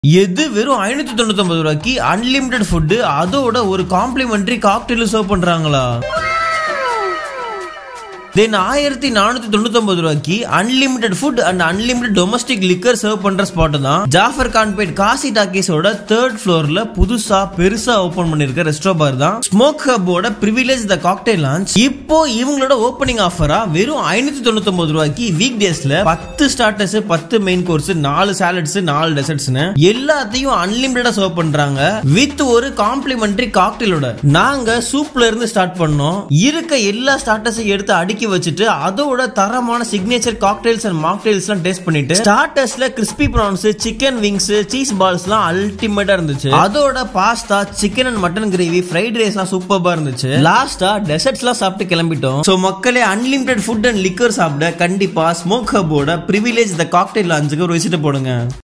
எது வெறும் ஐநூத்தி தொண்ணூத்தி ஒன்பது ரூபாய்க்கு அன்லிமிட்டெட் ஃபுட்டு அதோட ஒரு காம்ப்ளிமெண்டரி காக்டெயில் சர்வ் பண்றாங்களா தென் ஆயிரத்தி நானூத்தி தொண்ணூத்தி ஒன்பது ரூபாய்க்கு unlimited food and unlimited domestic liquor serve பண்ற ஸ்பாட் தான் ஜாஃபர் கான்பேட் காசி டாக்கீஸோட தேர்ட் ஃப்ளோர்ல புதுசா பெருசா ஓபன் பண்ணிருக்க ரெஸ்டோ பார் தான் ஸ்மோக் ஹப்போட பிரிவிலேஜ் த காக்டெயில் லான்ச் இப்போ இவங்களோட ஓப்பனிங் ஆஃபரா வெறும் ஐநூத்தி தொண்ணூத்தி ஒன்பது ரூபாய்க்கு வீக் டேஸ்ல பத்து ஸ்டார்டர்ஸ் பத்து மெயின் கோர்ஸ் நாலு சாலட்ஸ் நாலு டெசர்ட்ஸ்னு எல்லாத்தையும் அன்லிமிட்டடா சர்வ் பண்றாங்க வித் ஒரு காம்ப்ளிமெண்டரி காக்டெயிலோட நாங்க சூப்ல இருந்து ஸ்டார்ட் பண்ணோம் இருக்க எல்லா ஸ்டார்டர்ஸையும் எடுத்து அடுக்கி வச்சுட்டு அதோட தரமான சிக்னேச்சர் காக்டெயில்ஸ் அண்ட் மாக்டெயில்ஸ் எல்லாம் டேஸ்ட் பண்ணிட்டு ஸ்டார்டர்ஸ்ல crispy prawns chicken wings cheese balls எல்லாம் அல்டிமேட்டா இருந்துச்சு அதோட pasta chicken and mutton gravy fried rice எல்லாம் சூப்பரா இருந்துச்சு லாஸ்டா டெசர்ட்ஸ் எல்லாம் சாப்பிட்டு கிளம்பிட்டோம் சோ மக்களே அன்லிமிட்டெட் ஃபுட் அண்ட் லிக்கர் சாப்பிட கண்டிப்பா ஸ்மோக் ஹப்போட பிரிவிலேஜ் த காக்டெயில் லான்ச்சுக்கு ஒரு விசிட் போடுங்க